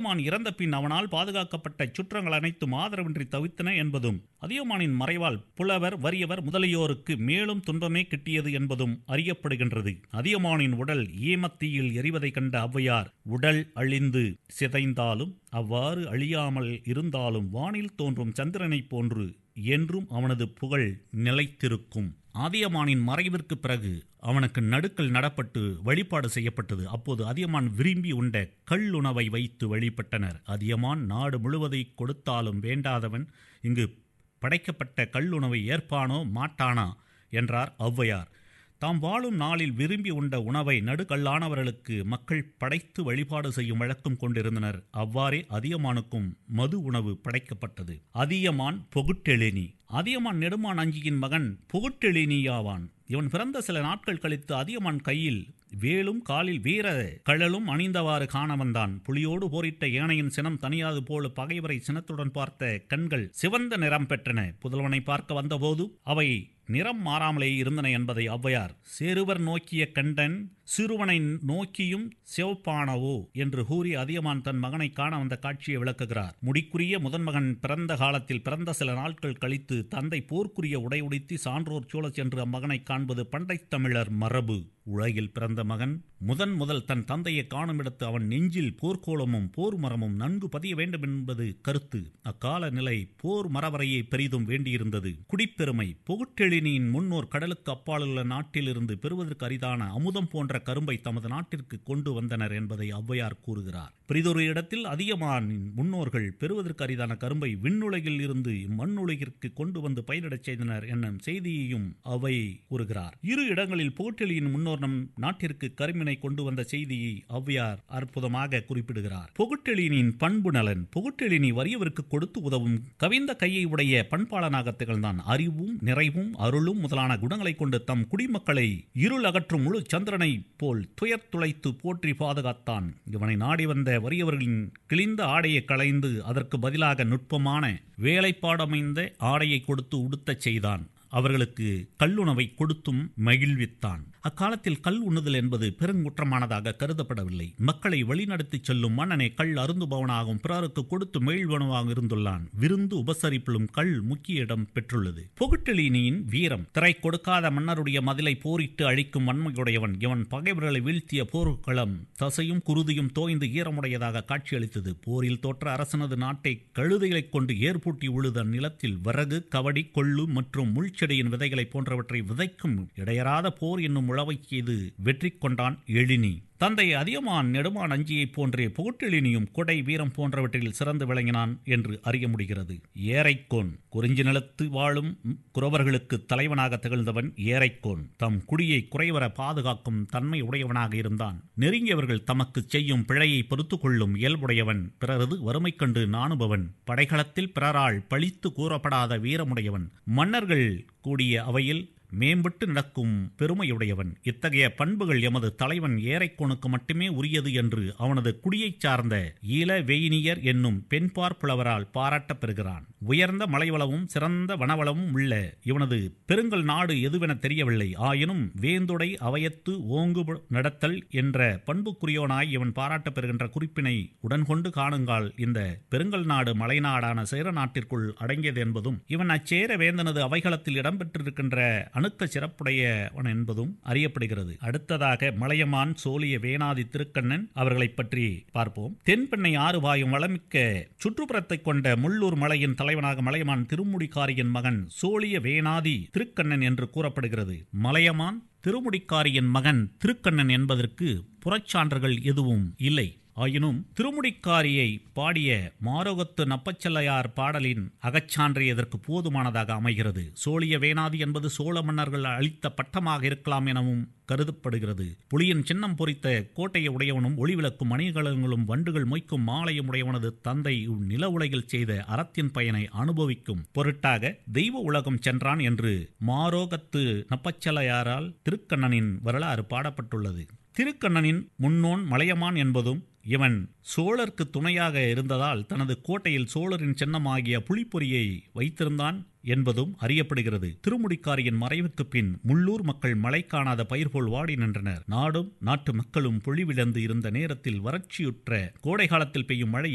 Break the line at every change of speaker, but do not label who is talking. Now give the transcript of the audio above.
அதியமான் இறந்த பின் அவனால் பாதுகாக்கப்பட்ட சுற்றங்கள் அனைத்தும் ஆதரவின்றி தவித்தன என்பதும் அதியமானின் மறைவால் புலவர் வறியவர் முதலியோருக்கு மேலும் துன்பமே கிட்டியது என்பதும் அறியப்படுகின்றது அதியமானின் உடல் ஈமத்தீயில் எரிவதை கண்ட ஔவையார் உடல் அழிந்து சிதைந்தாலும் அவ்வாறு அழியாமல் இருந்தாலும் வானில் தோன்றும் சந்திரனைப் போன்று என்றும் அவனது புகழ் நிலைத்திருக்கும் அதியமானின் மறைவிற்கு பிறகு அவனுக்கு நடுக்கல் நடப்பட்டு வழிபாடு செய்யப்பட்டது அப்போது அதியமான் விரும்பி உண்ட கள்ளுணவை வைத்து வழிபட்டனர் அதியமான் நாடு முழுவதை கொடுத்தாலும் வேண்டாதவன் இங்கு படைக்கப்பட்ட கள்ளுணவை ஏற்பானோ மாட்டானா என்றார் ஔவையார் தாம் வாழும் நாளில் விரும்பி உண்ட உணவை நடுக்கல்லானவர்களுக்கு மக்கள் படைத்து வழிபாடு செய்யும் வழக்கம் கொண்டிருந்தனர் அவ்வாறே அதியமானுக்கும் மது உணவு படைக்கப்பட்டது அதியமான் பொகுட்டெழினி அதியமான் நெடுமான் அஞ்சியின் மகன் பொகுட்டெழினியாவான் இவன் பிறந்த சில நாட்கள் கழித்து அதியமான் கையில் வேலும் காலில் வீர கழலும் அணிந்தவாறு காண வந்தான் புலியோடு போரிட்ட ஏனையின் சினம் தனியாது போல பகைவரை சினத்துடன் பார்த்த கண்கள் சிவந்த நிறம் பெற்றன புதல்வனை பார்க்க வந்தபோது அவை நிறம் மாறாமலே இருந்தன என்பதை ஔவையார் சேருவர் நோக்கிய கண்டன் சிறுவனை நோக்கியும் சிவப்பானவோ என்று கூறி அதியமான் தன் மகனை காண வந்த காட்சியை விளக்குகிறார் முடிக்குரிய முதன்மகன் பிறந்த காலத்தில் பிறந்த சில நாட்கள் கழித்து தந்தை போர்க்குரிய உடை உடுத்தி சான்றோர் சூழச் சென்று அம்மகனை காண்பது பண்டைத் தமிழர் மரபு உலகில் பிறந்த மகன் முதன் முதல் தன் தந்தையை காணுமிடத்து அவன் நெஞ்சில் போர்க்கோளமும் போர் மரமும் நன்கு பதிய வேண்டும் என்பது கருத்து அக்கால நிலை போர் மரவரையை பெரிதும் வேண்டியிருந்தது குடிப்பெருமை புகுட்டெழினியின் முன்னோர் கடலுக்கு அப்பாலுள்ள நாட்டிலிருந்து பெறுவதற்கு அரிதான அமுதம் போன்ற கரும்பை தமது நாட்டிற்கு கொண்டு வந்தனர் என்பதை ஔவையார் கூறுகிறார் பிரிதொரு இடத்தில் அதிகமானின் முன்னோர்கள் பெறுவதற்கு அரிதான கரும்பை விண்ணுலகில் இருந்து மண்ணுலகிற்கு கொண்டு வந்து பயிரிடச் செய்தனர் என்னும் செய்தியையும் அவை கூறுகிறார் இரு இடங்களில் புகட்டெளியின் முன்னோர் நம் நாட்டிற்கு கரும்பினை கொண்டு வந்த செய்தியை ஔவையார் அற்புதமாக குறிப்பிடுகிறார் புகுட்டெளினின் பண்பு நலன் புகுட்டெளினி வறியவருக்கு கொடுத்து உதவும் கவிந்த கையை உடைய பண்பாளனாக திகழ்ந்தான் அறிவும் நிறைவும் அருளும் முதலான குணங்களை கொண்டு தம் குடிமக்களை இருள் அகற்றும் முழு சந்திரனை போல் துயர் துளைத்து போற்றி பாதுகாத்தான் இவனை நாடி வந்த வறியவர்களின் கிழிந்த ஆடையை களைந்து அதற்கு பதிலாக நுட்பமான வேலைப்பாடமைந்த ஆடையை கொடுத்து உடுத்தச் செய்தான் அவர்களுக்கு கல்லுணவை கொடுத்தும் மகிழ்வித்தான் அக்காலத்தில் கல் உண்ணுதல் என்பது பெருங்குற்றமானதாக கருதப்படவில்லை மக்களை வழிநடத்திச் செல்லும் மன்னனை கல் அருந்துபவனாகவும் பிறருக்கு கொடுத்து மேழ்வனவாக இருந்துள்ளான் விருந்து உபசரிப்பிலும் கல் முக்கிய இடம் பெற்றுள்ளது புகுட்டெளினியின் வீரம் திரை கொடுக்காத மன்னருடைய மதிலை போரிட்டு அழிக்கும் வன்மையுடையவன் இவன் பகைவர்களை வீழ்த்திய போர்க்களம் தசையும் குருதியும் தோய்ந்து ஈரமுடையதாக காட்சியளித்தது போரில் தோற்ற அரசனது நாட்டை கழுதைகளைக் கொண்டு ஏற்பூட்டி உழுத நிலத்தில் விறகு கவடி கொள்ளு மற்றும் முள்செடியின் விதைகளை போன்றவற்றை விதைக்கும் இடையராத போர் என்னும் உழவை செய்து வெற்றி கொண்டான் எழினி தந்தை அதியமான் நெடுமான் அஞ்சியைப் போன்றே புகட்டெழினியும் கொடை வீரம் போன்றவற்றில் சிறந்து விளங்கினான் என்று அறிய முடிகிறது ஏரைக்கோன் குறிஞ்சி நிலத்து வாழும் குறவர்களுக்கு தலைவனாக திகழ்ந்தவன் ஏரைக்கோன் தம் குடியை குறைவர பாதுகாக்கும் தன்மை உடையவனாக இருந்தான் நெருங்கியவர்கள் தமக்கு செய்யும் பிழையை பொறுத்து கொள்ளும் இயல்புடையவன் பிறரது வறுமை கண்டு நாணுபவன் படைகளத்தில் பிறரால் பழித்து கூறப்படாத வீரமுடையவன் மன்னர்கள் கூடிய அவையில் மேம்பட்டு நடக்கும் பெருமையுடையவன் இத்தகைய பண்புகள் எமது தலைவன் ஏரைக்கோனுக்கு மட்டுமே உரியது என்று அவனது குடியைச் சார்ந்த ஈழ வெயினியர் என்னும் பெண்பார் புலவரால் பாராட்டப் பெறுகிறான் உயர்ந்த மலைவளமும் சிறந்த வனவளமும் உள்ள இவனது பெருங்கல் நாடு எதுவென தெரியவில்லை ஆயினும் வேந்துடை அவையத்து ஓங்கு நடத்தல் என்ற பண்புக்குரியோனாய் இவன் பாராட்டப் பெறுகின்ற குறிப்பினை உடன்கொண்டு காணுங்கால் இந்த பெருங்கல் நாடு மலைநாடான சேர நாட்டிற்குள் அடங்கியது என்பதும் இவன் அச்சேர வேந்தனது அவைகளத்தில் இடம்பெற்றிருக்கின்ற அணுக்க சிறப்புடையவன் என்பதும் அறியப்படுகிறது அடுத்ததாக மலையமான் சோழிய வேணாதி திருக்கண்ணன் அவர்களை பற்றி பார்ப்போம் தென்பெண்ணை ஆறு வாயும் வளமிக்க சுற்றுப்புறத்தை கொண்ட முள்ளூர் மலையின் தலைவனாக மலையமான் திருமுடிக்காரியின் மகன் சோழிய வேணாதி திருக்கண்ணன் என்று கூறப்படுகிறது மலையமான் திருமுடிக்காரியின் மகன் திருக்கண்ணன் என்பதற்கு புறச்சான்றுகள் எதுவும் இல்லை ஆயினும் திருமுடிக்காரியை பாடிய மாரோகத்து நப்பச்செல்லையார் பாடலின் அகச்சான்றே இதற்கு போதுமானதாக அமைகிறது சோழிய வேணாதி என்பது சோழ மன்னர்கள் அளித்த பட்டமாக இருக்கலாம் எனவும் கருதப்படுகிறது புலியின் சின்னம் பொறித்த கோட்டையை உடையவனும் ஒளிவிளக்கும் மணிகலங்களும் வண்டுகள் மொய்க்கும் மாலையும் உடையவனது தந்தை நில உலகில் செய்த அறத்தின் பயனை அனுபவிக்கும் பொருட்டாக தெய்வ உலகம் சென்றான் என்று மாரோகத்து நப்பச்சலையாரால் திருக்கண்ணனின் வரலாறு பாடப்பட்டுள்ளது திருக்கண்ணனின் முன்னோன் மலையமான் என்பதும் இவன் சோழருக்கு துணையாக இருந்ததால் தனது கோட்டையில் சோழரின் சின்னமாகிய புலிப்பொறியை வைத்திருந்தான் என்பதும் அறியப்படுகிறது திருமுடிக்காரியின் மறைவுக்கு பின் முள்ளூர் மக்கள் மழை காணாத பயிர் போல் வாடி நின்றனர் நாடும் நாட்டு மக்களும் பொழிவிழந்து இருந்த நேரத்தில் வறட்சியுற்ற கோடை காலத்தில் பெய்யும் மழை